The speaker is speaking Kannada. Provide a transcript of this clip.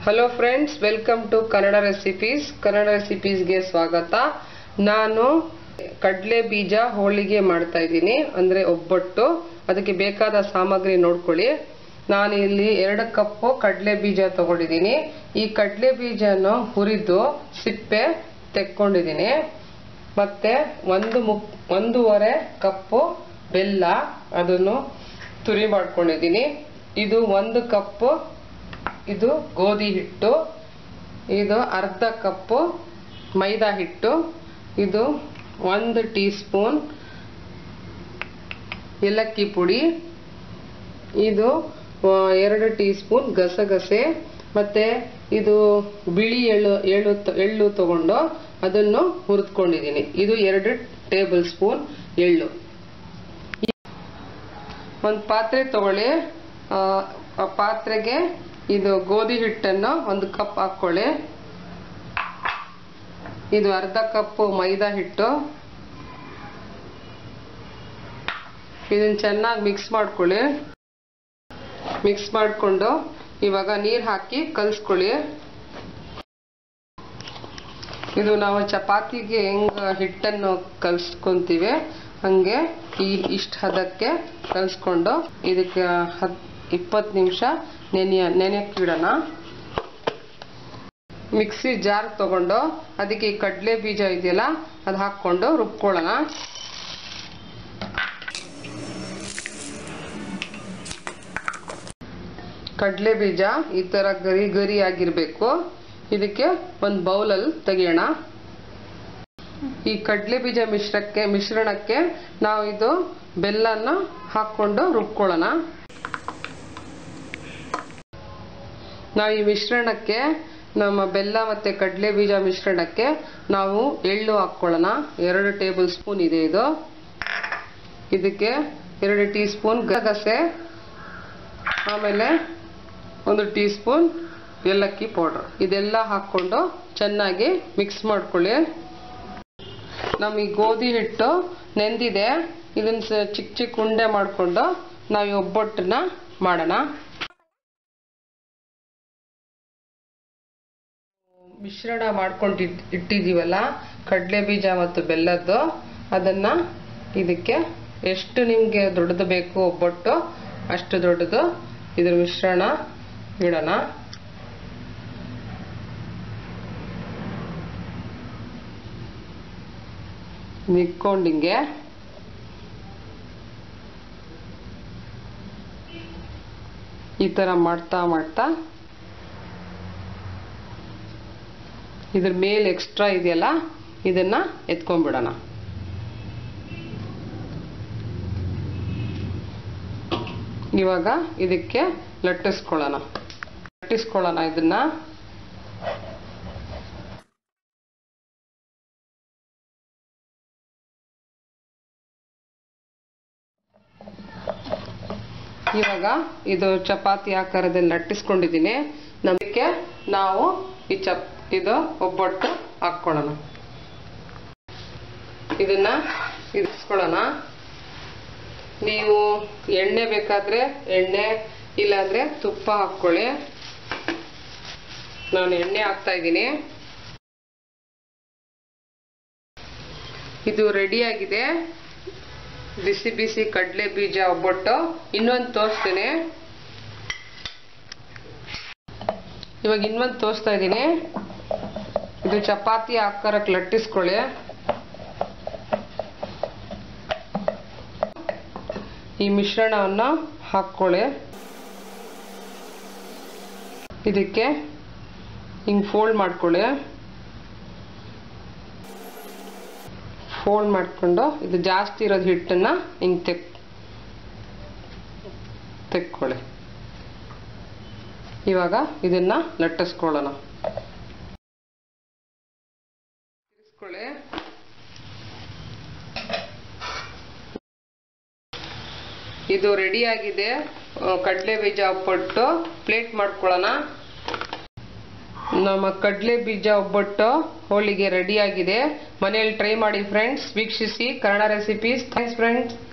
hello friends welcome to Kannada recipes Kannada ರೆಸಿಪೀಸ್ಗೆ ಸ್ವಾಗತ ನಾನು ಕಡಲೆ ಬೀಜ ಹೋಳಿಗೆ ಮಾಡ್ತಾ ಇದ್ದೀನಿ ಅಂದರೆ ಒಬ್ಬಟ್ಟು ಅದಕ್ಕೆ ಬೇಕಾದ ಸಾಮಗ್ರಿ ನೋಡ್ಕೊಳ್ಳಿ ನಾನು ಇಲ್ಲಿ ಎರಡು ಕಪ್ಪು ಕಡಲೆ ಬೀಜ ತಗೊಂಡಿದ್ದೀನಿ ಈ ಕಡಲೆ ಬೀಜನ ಹುರಿದು ಸಿಪ್ಪೆ ತೆಕ್ಕೊಂಡಿದ್ದೀನಿ ಮತ್ತೆ ಒಂದು ಮುಕ್ ಒಂದೂವರೆ ಕಪ್ಪು ಬೆಲ್ಲ ಅದನ್ನು ತುರಿ ಮಾಡ್ಕೊಂಡಿದ್ದೀನಿ ಇದು ಒಂದು ಕಪ್ಪು ಇದು ಗೋಧಿ ಹಿಟ್ಟು ಇದು ಅರ್ಧ ಕಪ್ಪು ಮೈದಾ ಹಿಟ್ಟು ಇದು ಒಂದು ಟೀ ಸ್ಪೂನ್ ಏಲಕ್ಕಿ ಪುಡಿ ಇದು ಆ, ಎರಡು ಟೀ ಸ್ಪೂನ್ ಗಸಗಸೆ ಮತ್ತೆ ಇದು ಬಿಳಿ ಎಳ್ಳು ಎಳ್ಳು ತ- ಎಳ್ಳು ತಗೊಂಡು ಅದನ್ನು ಹುರಿದ್ಕೊಂಡಿದ್ದೀನಿ ಇದು ಎರಡು ಟೇಬಲ್ ಸ್ಪೂನ್ ಎಳ್ಳು ಒಂದು ಪಾತ್ರೆ ತಗೊಳ್ಳಿ ಆ, ಆ ಪಾತ್ರೆಗೆ ಇದು ಗೋಧಿ ಹಿಟ್ಟನ್ನು ಒಂದು ಕಪ್ ಹಾಕೊಳ್ಳಿ ಇದು ಅರ್ಧ ಕಪ್ ಮೈದಾ ಹಿಟ್ಟು ಇದನ್ನ ಚೆನ್ನಾಗಿ ಮಿಕ್ಸ್ ಮಾಡ್ಕೊಳ್ಳಿ ಮಿಕ್ಸ್ ಮಾಡಿಕೊಂಡು ಇವಾಗ ನೀರು ಹಾಕಿ ಕಲಿಸ್ಕೊಳ್ಳಿ ಇದು ನಾವು ಚಪಾತಿಗೆ ಹೆಂಗ್ ಹಿಟ್ಟನ್ನು ಕಲಿಸ್ಕೊಂತೀವಿ ಹಂಗೆ ಈ ಇಷ್ಟು ಹದಕ್ಕೆ ಕಲಿಸ್ಕೊಂಡು ಇದಕ್ಕೆ ಹತ್ ಇಪ್ಪತ್ತು ನಿಮಿಷ ನೆನೆಯ ನೆನೆಯಕ್ಕಿಡೋಣ ಮಿಕ್ಸಿ ಜಾರ್ ತಗೊಂಡು ಅದಕ್ಕೆ ಈ ಕಡಲೆ ಬೀಜ ಇದೆಯಲ್ಲ ಅದು ಹಾಕ್ಕೊಂಡು ರುಬ್ಕೊಳ್ಳೋಣ ಕಡಲೆ ಬೀಜ ಈ ತರ ಗರಿ ಗರಿ ಆಗಿರ್ಬೇಕು ಇದಕ್ಕೆ ಒಂದು ಬೌಲಲ್ಲಿ ತೆಗಿಯೋಣ ಈ ಕಡಲೆ ಬೀಜ ಮಿಶ್ರಕ್ಕೆ ಮಿಶ್ರಣಕ್ಕೆ ನಾವು ಇದು ಬೆಲ್ಲನ ಹಾಕೊಂಡು ರುಬ್ಕೊಳ್ಳೋಣ ನಾವು ಈ ಮಿಶ್ರಣಕ್ಕೆ ನಮ್ಮ ಬೆಲ್ಲ ಮತ್ತೆ ಕಡಲೆ ಬೀಜ ಮಿಶ್ರಣಕ್ಕೆ ನಾವು ಎಳ್ಳು ಹಾಕ್ಕೊಳ್ಳೋಣ ಎರಡು ಟೇಬಲ್ ಸ್ಪೂನ್ ಇದೆ ಇದು ಇದಕ್ಕೆ ಎರಡು ಟೀ ಸ್ಪೂನ್ ಗಸಗಸೆ ಆಮೇಲೆ ಒಂದು ಟೀ ಸ್ಪೂನ್ ಏಲಕ್ಕಿ ಪೌಡರ್ ಇದೆಲ್ಲ ಹಾಕ್ಕೊಂಡು ಚೆನ್ನಾಗಿ ಮಿಕ್ಸ್ ಮಾಡ್ಕೊಳ್ಳಿ ನಮ್ಮ ಈ ಗೋಧಿ ಹಿಟ್ಟು ನೆಂದಿದೆ ಇದನ್ನ ಸ- ಚಿಕ್ಕ ಚಿಕ್ಕ ಉಂಡೆ ಮಾಡಿಕೊಂಡು ನಾವು ಈ ಒಬ್ಬಟ್ಟನ್ನ ಮಾಡೋಣ ಮಿಶ್ರಣ ಮಾಡ್ಕೊಂಡು ಇಟ್- ಇಟ್ಟಿದ್ದೀವಲ್ಲ ಕಡಲೆ ಬೀಜ ಮತ್ತು ಬೆಲ್ಲದ್ದು ಅದನ್ನ ಇದಕ್ಕೆ ಎಷ್ಟು ನಿಮಗೆ ದೊಡ್ಡದು ಬೇಕು ಒಬ್ಬಟ್ಟು ಅಷ್ಟು ದೊಡ್ಡದು ಇದ್ರ ಮಿಶ್ರಣ ಇಡೋಣ ನಿಕ್ಕೊಂಡಿಂಗೆ ಈ ತರ ಮಾಡ್ತಾ ಮಾಡ್ತಾ ಇದ್ರ ಮೇಲೆ ಎಕ್ಸ್ಟ್ರಾ ಇದೆಯಲ್ಲ ಇದನ್ನ ಎತ್ಕೊಂಡ್ಬಿಡೋಣ ಇವಾಗ ಇದಕ್ಕೆ ಲಟ್ಟಿಸ್ಕೊಳ್ಳೋಣ ಲಟ್ಟಿಸ್ಕೊಳ್ಳೋಣ ಇದನ್ನ ಇವಾಗ ಇದು ಚಪಾತಿ ಆಕಾರದಲ್ಲಿ ಲಟ್ಟಿಸ್ಕೊಂಡಿದ್ದೀನಿ ನಮಗೆ ನಾವು ಈ ಚಪ್ ಇದು ಒಬ್ಬಟ್ಟು ಹಾಕ್ಕೊಳ್ಳೋಣ ಇದನ್ನ ಇರಿಸ್ಕೊಳ್ಳೋಣ ನೀವು ಎಣ್ಣೆ ಬೇಕಾದ್ರೆ ಎಣ್ಣೆ ಇಲ್ಲಾಂದ್ರೆ ತುಪ್ಪ ಹಾಕ್ಕೊಳ್ಳಿ ನಾನು ಎಣ್ಣೆ ಹಾಕ್ತಾ ಇದ್ದೀನಿ ಇದು ರೆಡಿ ಆಗಿದೆ ಬಿಸಿ ಬಿಸಿ ಕಡಲೆ ಬೀಜ ಒಬ್ಬಟ್ಟು ಇನ್ನೊಂದು ತೋರಿಸ್ತೀನಿ ಇವಾಗ ಇನ್ನೊಂದು ತೋರಿಸ್ತಾ ಇದ್ದೀನಿ ಇದು ಚಪಾತಿ ಆಕಾರಕ್ಕೆ ಲಟ್ಟಿಸ್ಕೊಳ್ಳಿ ಈ ಮಿಶ್ರಣವನ್ನು ಹಾಕ್ಕೊಳ್ಳಿ ಇದಕ್ಕೆ ಹಿಂಗೆ ಫೋಲ್ಡ್ ಮಾಡ್ಕೊಳ್ಳಿ ಫೋಲ್ಡ್ ಮಾಡ್ಕೊಂಡು ಇದು ಜಾಸ್ತಿ ಇರೋದು ಹಿಟ್ಟನ್ನ ಹಿಂಗೆ ತೆಕ್ ತೆಕ್ಕೊಳ್ಳಿ ಇವಾಗ ಇದನ್ನ ಲಟ್ಟಿಸ್ಕೊಳ್ಳೋಣ ತಿರ್ಸ್ಕೊಳ್ಳಿ ಇದು ರೆಡಿ ಆಗಿದೆ ಕಡಲೆ ಬೀಜ ಒಬ್ಬಟ್ಟು ಪ್ಲೇಟ್ ಮಾಡ್ಕೊಳ್ಳೋಣ ನಮ್ಮ ಕಡಲೆ ಬೀಜ ಒಬ್ಬಟ್ಟು ಹೋಳಿಗೆ ರೆಡಿ ಆಗಿದೆ ಮನೆಯಲ್ಲಿ ಟ್ರೈ ಮಾಡಿ ಫ್ರೆಂಡ್ಸ್ ವೀಕ್ಷಿಸಿ ಕನ್ನಡ ರೆಸಿಪೀಸ್ ಥ್ಯಾಂಕ್ಸ್ ಫ್ರೆಂಡ್ಸ್